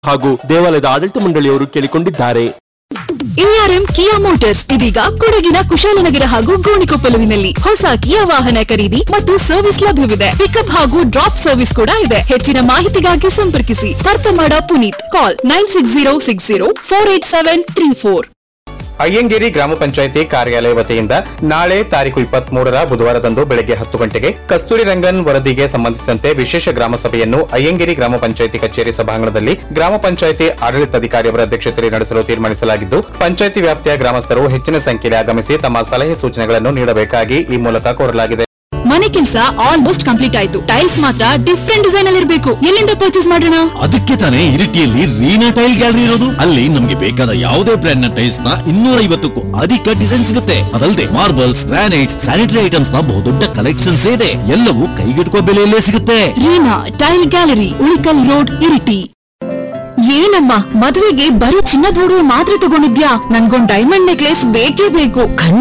ಹಾಗೂ ದೇವಾಲಯದ ಆಡಳಿತ ಮಂಡಳಿಯವರು ಕೇಳಿಕೊಂಡಿದ್ದಾರೆ ಎಆರ್ಎಂ ಕಿಯಾ ಮೋಟಾರ್ಸ್ ಇದೀಗ ಕೊಡಗಿನ ಕುಶಾಲನಗರ ಹಾಗೂ ಗೋಣಿಕೊಪ್ಪಲುವಿನಲ್ಲಿ ಹೊಸ ಕಿಯಾ ವಾಹನ ಖರೀದಿ ಮತ್ತು ಸರ್ವಿಸ್ ಲಭ್ಯವಿದೆ ಪಿಕಪ್ ಹಾಗೂ ಡ್ರಾಪ್ ಸರ್ವಿಸ್ ಕೂಡ ಇದೆ ಹೆಚ್ಚಿನ ಮಾಹಿತಿಗಾಗಿ ಸಂಪರ್ಕಿಸಿ ತರ್ಕಮಾಡ Puneeth call nine six zero six zero four eight seven three four Ayyangeri ಗ್ರಾಮ ಪಂಚಾಯಿತಿ ಕಾರ್ಯಾಲಯ ವತಿಯಿಂದ ನಾಳೆ ತಾರೀಕು ಇಪ್ಪತ್ತ್ ಮೂರರ ಬುಧವಾರದಂದು ಬೆಳಗ್ಗೆ ಹತ್ತು ಗಂಟೆಗೆ ಕಸ್ತೂರಿ ರಂಗನ್ ವರದಿಗೆ ಸಂಬಂಧಿಸಿದಂತೆ ವಿಶೇಷ ಗ್ರಾಮ ಸಭೆಯನ್ನು ಅಯ್ಯಂಗೇರಿ ಗ್ರಾಮ ಪಂಚಾಯಿತಿ ಕಚೇರಿ ಸಭಾಂಗಣದಲ್ಲಿ ಗ್ರಾಮ ಪಂಚಾಯಿತಿ ಆಡಳಿತಾಧಿಕಾರಿಯವರ ಅಧ್ಯಕ್ಷತೆಯಲ್ಲಿ ನಡೆಸಲು ತೀರ್ಮಾನಿಸಲಾಗಿದ್ದು ಪಂಚಾಯಿತಿ ವ್ಯಾಪ್ತಿಯ ಗ್ರಾಮಸ್ಥರು ಹೆಚ್ಚಿನ ಸಂಖ್ಯೆಯಲ್ಲಿ ಆಗಮಿಸಿ ತಮ್ಮ ಸಲಹೆ ಸೂಚನೆಗಳನ್ನು ನೀಡಬೇಕಾಗಿ ಈ ಮೂಲಕ ಕೋರಲಾಗಿದೆ ಮನೆ ಕೆಲಸ ಆಲ್ಮೋಸ್ಟ್ ಕಂಪ್ಲೀಟ್ ಆಯ್ತು ಟೈಲ್ಸ್ ಮಾತ್ರ ಡಿಫ್ರೆಂಟ್ ಡಿಸೈನ್ ಅಲ್ಲಿ ಇರಬೇಕು ಎಲ್ಲಿಂದ ಪರ್ಚೇಸ್ ಮಾಡೋಣ ಅದಕ್ಕೆ ತಾನೇ ಇರಿಟಿಯಲ್ಲಿ ರೀನಾ ಟೈಲ್ ಗ್ಯಾಲರಿ ಇರೋದು ಅಲ್ಲಿ ನಮ್ಗೆ ಬೇಕಾದ ಯಾವುದೇ ಬ್ರ್ಯಾಂಡ್ ನ ಟೈಲ್ಸ್ ನ ಇನ್ನೂರ ಐವತ್ತಕ್ಕೂ ಅಧಿಕ ಡಿಸೈನ್ ಸಿಗುತ್ತೆ ಅದಲ್ಲದೆ ಮಾರ್ಬಲ್ಸ್ ಗ್ರಾನೈಟ್ಸ್ ಸ್ಯಾನಿಟರಿ ಐಟಮ್ಸ್ ನ ಬಹುದೊಡ್ಡ ಕಲೆಕ್ಷನ್ಸ್ ಇದೆ ಎಲ್ಲವೂ ಕೈಗೆಟುಕುವ ಬೆಲೆಯಲ್ಲೇ ಸಿಗುತ್ತೆ Reena tile gallery Ulickal road Iritty ಏನಮ್ಮ ಮದುವೆಗೆ ಬರೀ ಚಿನ್ನದ ಒಡವೆ ಮಾತ್ರ ತಗೊಂಡಿದ್ಯಾ ನನ್ಗೊಂದ್ ಡೈಮಂಡ್ ನೆಕ್ಲೆಸ್ ಬೇಕೇ ಬೇಕು